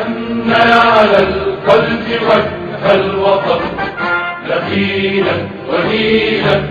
أن على القلب وجه الوطن دخيلا وليلا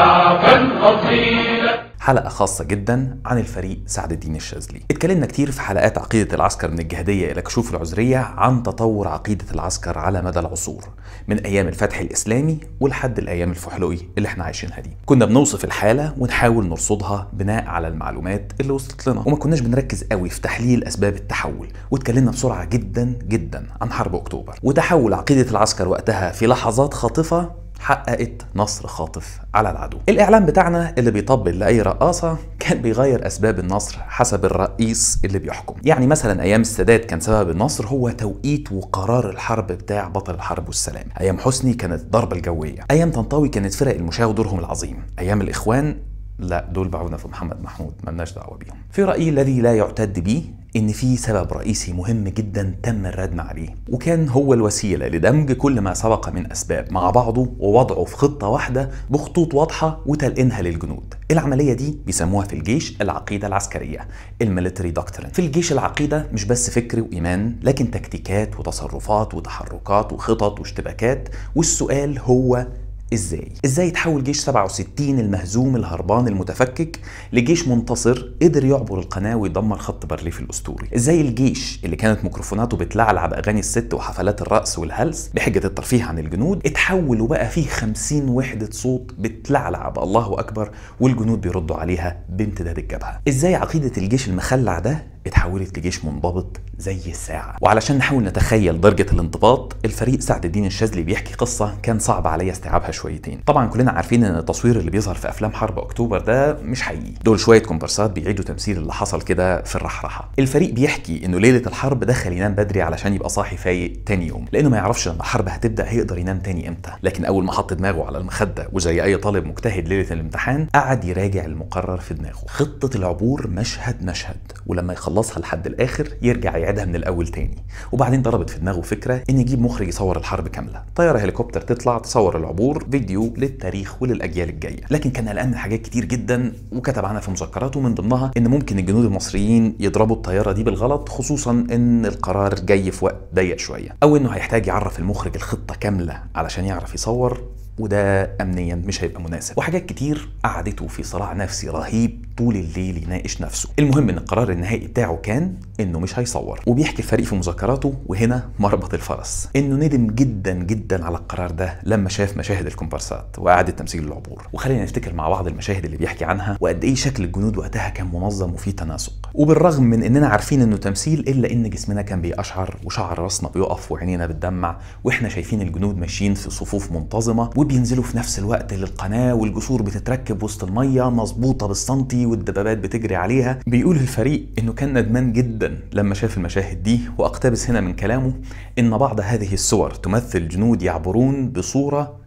وشعبا أصيلا حلقة خاصة جدا عن الفريق سعد الدين الشاذلي. اتكلمنا كتير في حلقات عقيدة العسكر من الجهادية إلى كشوف العذرية عن تطور عقيدة العسكر على مدى العصور من أيام الفتح الإسلامي ولحد الأيام الفحلوي اللي احنا عايشينها دي. كنا بنوصف الحالة ونحاول نرصدها بناء على المعلومات اللي وصلت لنا وما كناش بنركز قوي في تحليل أسباب التحول واتكلمنا بسرعة جدا جدا عن حرب أكتوبر وتحول عقيدة العسكر وقتها في لحظات خاطفة حققت نصر خاطف على العدو الإعلام بتاعنا اللي بيطبل لأي رقاصة كان بيغير أسباب النصر حسب الرئيس اللي بيحكم يعني مثلا أيام السادات كان سبب النصر هو توقيت وقرار الحرب بتاع بطل الحرب والسلام أيام حسني كانت الضربة الجوية أيام طنطاوي كانت فرق المشاة ودورهم العظيم أيام الإخوان لا دول باعونا في محمد محمود ملناش دعوه بيهم في رايي الذي لا يعتد به ان في سبب رئيسي مهم جدا تم الردم عليه وكان هو الوسيله لدمج كل ما سبق من اسباب مع بعضه ووضعه في خطه واحده بخطوط واضحه وتلقينها للجنود العمليه دي بيسموها في الجيش العقيده العسكريه الميليتري دكترين في الجيش العقيده مش بس فكر وايمان لكن تكتيكات وتصرفات وتحركات وخطط واشتباكات والسؤال هو ازاي؟ ازاي يتحول جيش 67 المهزوم الهربان المتفكك لجيش منتصر قدر يعبر القناه ويدمر خط بارليف الاسطوري؟ ازاي الجيش اللي كانت ميكروفوناته بتلعلع باغاني الست وحفلات الرقص والهلس بحجه الترفيه عن الجنود اتحول وبقى فيه 50 وحده صوت بتلعلع بالله اكبر والجنود بيردوا عليها بامتداد الجبهه؟ ازاي عقيده الجيش المخلع ده اتحولت لجيش منضبط زي الساعة وعلشان نحاول نتخيل درجة الانضباط الفريق سعد الدين الشاذلي بيحكي قصة كان صعب عليا استيعابها شويتين طبعا كلنا عارفين ان التصوير اللي بيظهر في افلام حرب اكتوبر ده مش حقيقي دول شوية كومبارسات بيعيدوا تمثيل اللي حصل كده في الرحرحة الفريق بيحكي انه ليلة الحرب دخل ينام بدري علشان يبقى صاحي فايق تاني يوم لانه ما يعرفش لما الحرب هتبدا هيقدر ينام تاني امتى لكن اول ما حط دماغه على المخدة وزي اي طالب مجتهد ليلة الامتحان قعد يراجع المقرر في دماغه خطة العبور مشهد مشهد ولما يخلصها لحد الاخر الاخر يرجع يعيدها من الاول تاني وبعدين ضربت في دماغه فكره ان يجيب مخرج يصور الحرب كامله طياره هليكوبتر تطلع تصور العبور فيديو للتاريخ وللاجيال الجايه لكن كان قلقان من حاجات كتير جدا وكتب عنها في مذكراته من ضمنها ان ممكن الجنود المصريين يضربوا الطياره دي بالغلط خصوصا ان القرار جاي في وقت ضيق شويه او انه هيحتاج يعرف المخرج الخطه كامله علشان يعرف يصور وده امنيا مش هيبقى مناسب وحاجات كتير قعدته في صراع نفسي رهيب طول الليل يناقش نفسه المهم ان القرار النهائي بتاعه كان انه مش هيصور وبيحكي الفريق في مذكراته وهنا مربط الفرس انه ندم جدا جدا على القرار ده لما شاف مشاهد الكومبارسات واعاده تمثيل العبور وخلينا نفتكر مع بعض المشاهد اللي بيحكي عنها وقد ايه شكل الجنود وقتها كان منظم وفيه تناسق وبالرغم من اننا عارفين انه تمثيل الا ان جسمنا كان بيقشعر وشعر راسنا بيقف وعينينا بتدمع واحنا شايفين الجنود ماشيين في صفوف منتظمه وبينزلوا في نفس الوقت للقناه والجسور بتتركب وسط الميه مظبوطه بالسنتي والدبابات بتجري عليها بيقول الفريق انه كان ندمان جدا لما شاف المشاهد دي واقتبس هنا من كلامه ان بعض هذه الصور تمثل جنود يعبرون بصوره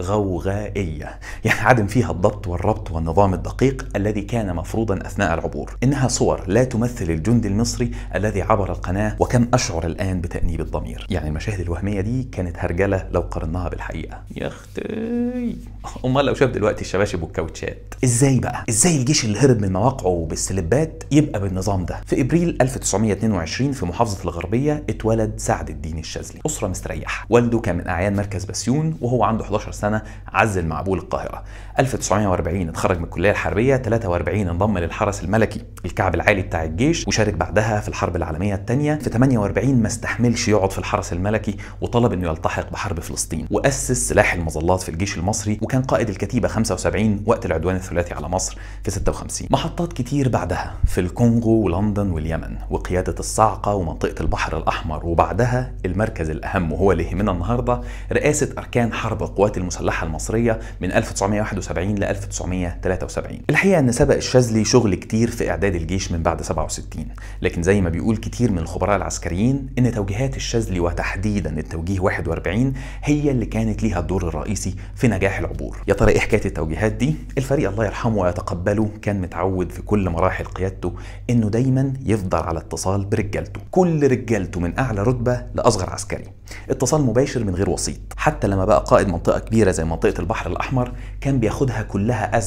غوغائية يعني عدم فيها الضبط والربط والنظام الدقيق الذي كان مفروضا أثناء العبور إنها صور لا تمثل الجند المصري الذي عبر القناة وكم أشعر الآن بتأنيب الضمير يعني المشاهد الوهمية دي كانت هرجلة لو قارناها بالحقيقة يا أختي أمال لو شاف دلوقتي الشباشب والكاوتشات إزاي بقى؟ إزاي الجيش اللي هرب من مواقعه بالسلبات يبقى بالنظام ده؟ في إبريل 1922 في محافظة الغربية اتولد سعد الدين الشاذلي أسرة مستريحة والده كان من أعيان مركز بسيون وهو عنده 11 سنة سنة عزل معبول القاهرة 1940 اتخرج من الكلية الحربية 43 انضم للحرس الملكي الكعب العالي بتاع الجيش وشارك بعدها في الحرب العالمية الثانية في 48 ما استحملش يقعد في الحرس الملكي وطلب انه يلتحق بحرب فلسطين وأسس سلاح المظلات في الجيش المصري وكان قائد الكتيبة 75 وقت العدوان الثلاثي على مصر في 56 محطات كتير بعدها في الكونغو ولندن واليمن وقيادة الصاعقة ومنطقة البحر الأحمر وبعدها المركز الأهم وهو اللي يهمنا النهاردة رئاسة أركان حرب القوات المسلحة المصرية من 1971 ل 1973 الحقيقة أن سبق الشاذلي شغل كتير في إعداد الجيش من بعد 67 لكن زي ما بيقول كتير من الخبراء العسكريين أن توجيهات الشاذلي وتحديدا التوجيه 41 هي اللي كانت ليها الدور الرئيسي في نجاح العبور يا ترى إيه حكاية التوجيهات دي؟ الفريق الله يرحمه ويتقبله كان متعود في كل مراحل قيادته أنه دايما يفضل على اتصال برجالته كل رجالته من أعلى رتبة لأصغر عسكري اتصال مباشر من غير وسيط حتى لما بقى قائد منطقة كبيرة زي منطقة البحر الأحمر كان بياخدها كلها أزح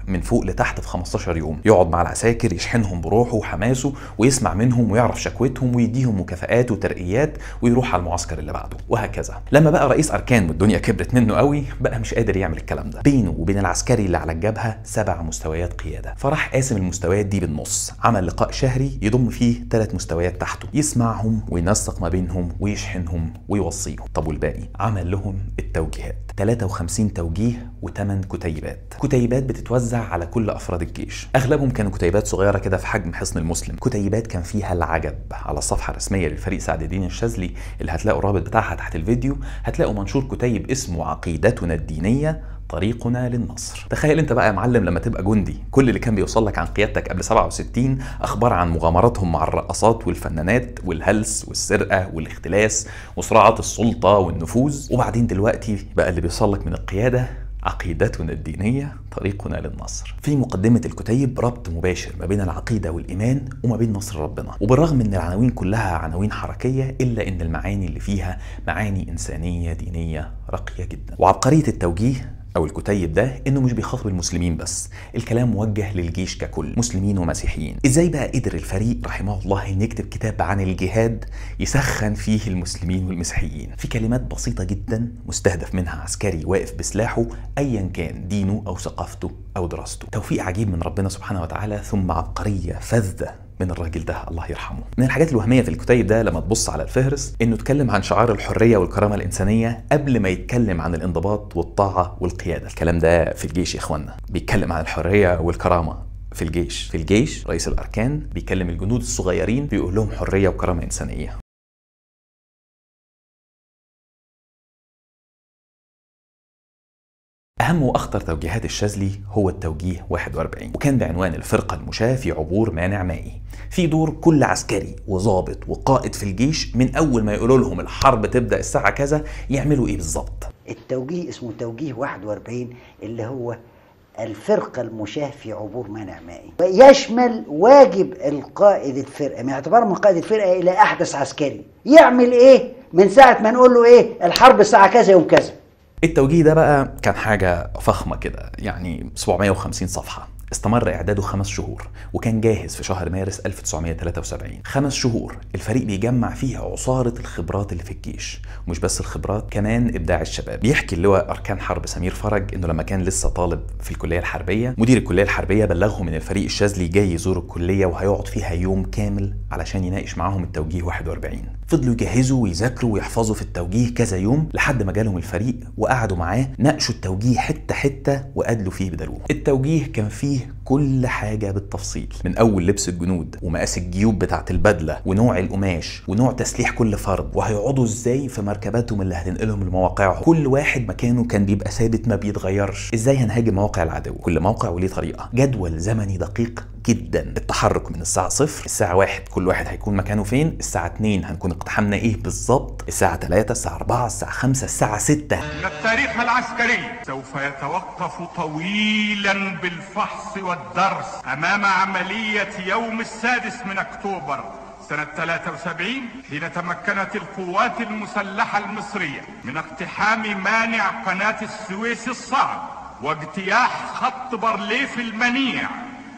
من فوق لتحت في 15 يوم يقعد مع العساكر يشحنهم بروحه وحماسه ويسمع منهم ويعرف شكوتهم ويديهم مكافآت وترقيات ويروح على المعسكر اللي بعده وهكذا لما بقى رئيس اركان والدنيا كبرت منه قوي بقى مش قادر يعمل الكلام ده بينه وبين العسكري اللي على الجبهه سبع مستويات قياده فراح قاسم المستويات دي بالنص عمل لقاء شهري يضم فيه ثلاث مستويات تحته يسمعهم وينسق ما بينهم ويشحنهم ويوصيهم طب والباقي عمل لهم التوجيهات 53 توجيه و8 كتيبات كتيبات بتتوزع على كل افراد الجيش اغلبهم كانوا كتيبات صغيره كده في حجم حصن المسلم كتيبات كان فيها العجب على الصفحه الرسميه للفريق سعد الدين الشاذلي اللي هتلاقوا الرابط بتاعها تحت الفيديو هتلاقوا منشور كتيب اسمه عقيدتنا الدينيه طريقنا للنصر تخيل انت بقى يا معلم لما تبقى جندي كل اللي كان بيوصل لك عن قيادتك قبل 67 اخبار عن مغامراتهم مع الرقصات والفنانات والهلس والسرقه والاختلاس وصراعات السلطه والنفوذ وبعدين دلوقتي بقى اللي بيوصل لك من القياده عقيدتنا الدينية طريقنا للنصر في مقدمة الكتيب ربط مباشر ما بين العقيدة والإيمان وما بين نصر ربنا وبالرغم ان العناوين كلها عناوين حركية إلا ان المعاني اللي فيها معاني إنسانية دينية راقية جدا وعبقرية التوجيه او الكتيب ده انه مش بيخاطب المسلمين بس الكلام موجه للجيش ككل مسلمين ومسيحيين ازاي بقى قدر الفريق رحمه الله ان يكتب كتاب عن الجهاد يسخن فيه المسلمين والمسيحيين في كلمات بسيطه جدا مستهدف منها عسكري واقف بسلاحه ايا كان دينه او ثقافته او دراسته توفيق عجيب من ربنا سبحانه وتعالى ثم عبقريه فذه من الراجل ده الله يرحمه من الحاجات الوهميه في الكتيب ده لما تبص على الفهرس انه اتكلم عن شعار الحريه والكرامه الانسانيه قبل ما يتكلم عن الانضباط والطاعه والقياده الكلام ده في الجيش يا اخوانا بيتكلم عن الحريه والكرامه في الجيش في الجيش رئيس الاركان بيكلم الجنود الصغيرين بيقول لهم حريه وكرامه انسانيه أهم وأخطر توجيهات الشاذلي هو التوجيه 41 وكان بعنوان الفرقة المشاة في عبور مانع مائي في دور كل عسكري وضابط وقائد في الجيش من أول ما يقولوا لهم الحرب تبدأ الساعة كذا يعملوا إيه بالظبط التوجيه اسمه توجيه 41 اللي هو الفرقة المشاة في عبور مانع مائي يشمل واجب القائد الفرقة من اعتبار من قائد الفرقة إلى أحدث عسكري يعمل إيه من ساعة ما نقول له إيه الحرب الساعة كذا يوم كذا التوجيه ده بقى كان حاجة فخمة كده يعني 750 صفحة استمر إعداده خمس شهور وكان جاهز في شهر مارس 1973 خمس شهور الفريق بيجمع فيها عصارة الخبرات اللي في الجيش ومش بس الخبرات كمان إبداع الشباب بيحكي اللواء أركان حرب سمير فرج إنه لما كان لسه طالب في الكلية الحربية مدير الكلية الحربية بلغهم إن الفريق الشاذلي جاي يزور الكلية وهيقعد فيها يوم كامل علشان يناقش معاهم التوجيه 41 فضلوا يجهزوا ويذاكروا ويحفظوا في التوجيه كذا يوم لحد ما جالهم الفريق وقعدوا معاه ناقشوا التوجيه حته حته وادلوا فيه بدلوه التوجيه كان فيه كل حاجه بالتفصيل من اول لبس الجنود ومقاس الجيوب بتاعه البدله ونوع القماش ونوع تسليح كل فرد وهيقعدوا ازاي في مركباتهم اللي هتنقلهم لمواقعهم كل واحد مكانه كان بيبقى ثابت ما بيتغيرش ازاي هنهاجم مواقع العدو كل موقع وليه طريقه جدول زمني دقيق جدا التحرك من الساعة صفر الساعة واحد كل واحد هيكون مكانه فين الساعة اتنين هنكون اقتحمنا ايه بالظبط الساعة تلاتة الساعة أربعة الساعة خمسة الساعة ستة إن التاريخ العسكري سوف يتوقف طويلا بالفحص والدرس أمام عملية يوم السادس من أكتوبر سنة 73 حين تمكنت القوات المسلحة المصرية من اقتحام مانع قناة السويس الصعب واجتياح خط بارليف المنيع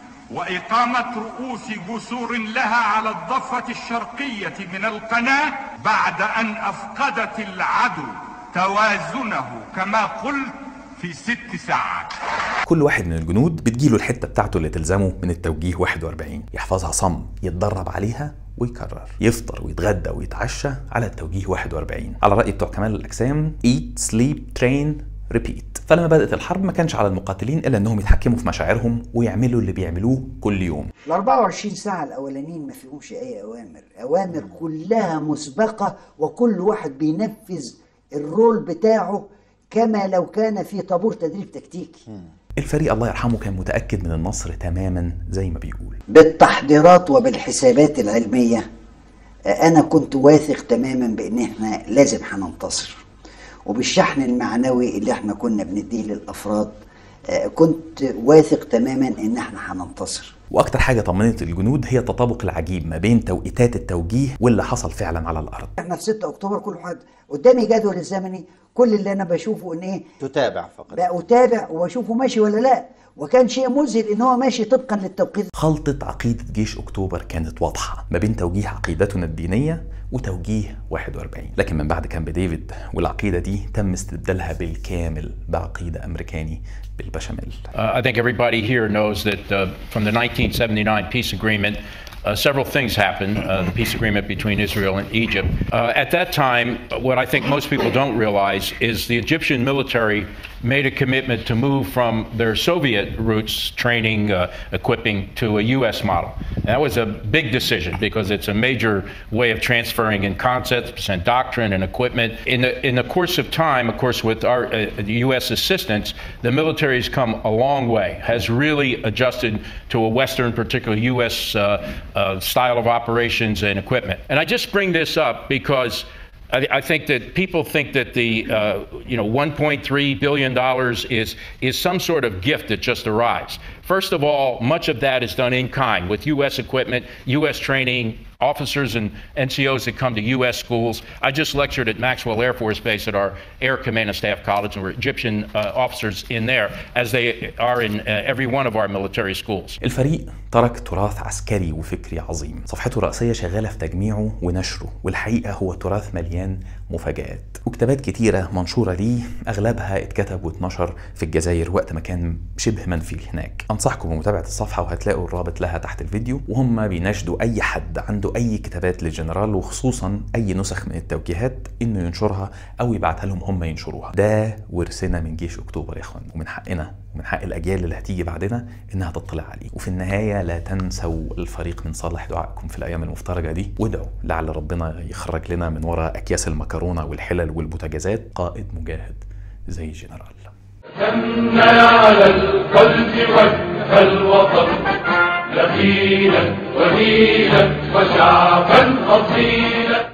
وإقامة رؤوس جسور لها على الضفة الشرقية من القناة بعد أن أفقدت العدو توازنه كما قلت في ست ساعات كل واحد من الجنود بتجيله الحتة بتاعته اللي تلزمه من التوجيه 41 يحفظها صم يتدرب عليها ويكرر يفطر ويتغدى ويتعشى على التوجيه 41 على رأي بتوع كمال الأجسام eat sleep train ريبيت فلما بدأت الحرب ما كانش على المقاتلين إلا أنهم يتحكموا في مشاعرهم ويعملوا اللي بيعملوه كل يوم ال 24 ساعة الأولانيين ما فيهمش أي أوامر أوامر كلها مسبقة وكل واحد بينفذ الرول بتاعه كما لو كان في طابور تدريب تكتيكي الفريق الله يرحمه كان متأكد من النصر تماما زي ما بيقول بالتحضيرات وبالحسابات العلمية أنا كنت واثق تماما بأن احنا لازم هننتصر وبالشحن المعنوي اللي احنا كنا بنديه للأفراد آه، كنت واثق تماما ان احنا هننتصر وأكتر حاجة طمنت الجنود هي التطابق العجيب ما بين توقيتات التوجيه واللي حصل فعلا على الأرض احنا في 6 اكتوبر كل واحد قدامي جدول الزمني كل اللي انا بشوفه ان ايه تتابع فقط بتابع وبشوفه ماشي ولا لا وكان شيء مذهل ان هو ماشي طبقا للتوقيت خلطة عقيدة جيش أكتوبر كانت واضحة ما بين توجيه عقيدتنا الدينية وتوجيه 41 لكن من بعد كامب ديفيد والعقيدة دي تم استبدالها بالكامل بعقيدة أمريكاني بالبشاميل Uh, I think everybody here knows that uh, from the 1979 peace agreement, uh, several things happened. Uh, the peace agreement between Israel and Egypt. Uh, at that time, what I think most people don't realize is the Egyptian military made a commitment to move from their Soviet roots, training, uh, equipping, to a U.S. model. And that was a big decision because it's a major way of transferring in concepts and doctrine and equipment. In the in the course of time, of course, with our uh, the U.S. assistance, the military has come a long way. Has really adjusted to a Western, particularly U.S. Uh, uh, style of operations and equipment. And I just bring this up because. I, I think that people think that the uh, you know 1.3 billion dollars is is some sort of gift that just arrives. First of all, much of that is done in kind with U.S. equipment, U.S. training, officers and NCOs that come to U.S. schools. I just lectured at Maxwell Air Force Base at our Air Command and Staff College, and there were Egyptian uh, officers in there, as they are in uh, every one of our military schools. الفريق ترك تراث عسكري وفكري عظيم صفحته الرئيسية شغالة في تجميعه ونشره والحقيقة هو تراث مليان مفاجآت وكتابات كتيرة منشورة ليه أغلبها اتكتب واتنشر في الجزائر وقت ما كان شبه منفي هناك أنصحكم بمتابعة الصفحة وهتلاقوا الرابط لها تحت الفيديو وهم بيناشدوا أي حد عنده أي كتابات للجنرال وخصوصا أي نسخ من التوجيهات إنه ينشرها أو يبعتها لهم هم ينشروها ده ورثنا من جيش أكتوبر يا إخوان ومن حقنا ومن حق الأجيال اللي هتيجي بعدنا إنها تطلع عليه وفي النهاية لا تنسوا الفريق من صالح دعائكم في الأيام المفترجة دي وادعوا لعل ربنا يخرج لنا من وراء أكياس المكرونة والحلل والبوتاجازات قائد مجاهد زي الجنرال تمنى على القلب وجه الوطن لقينا وهينا وشعبا أصيلا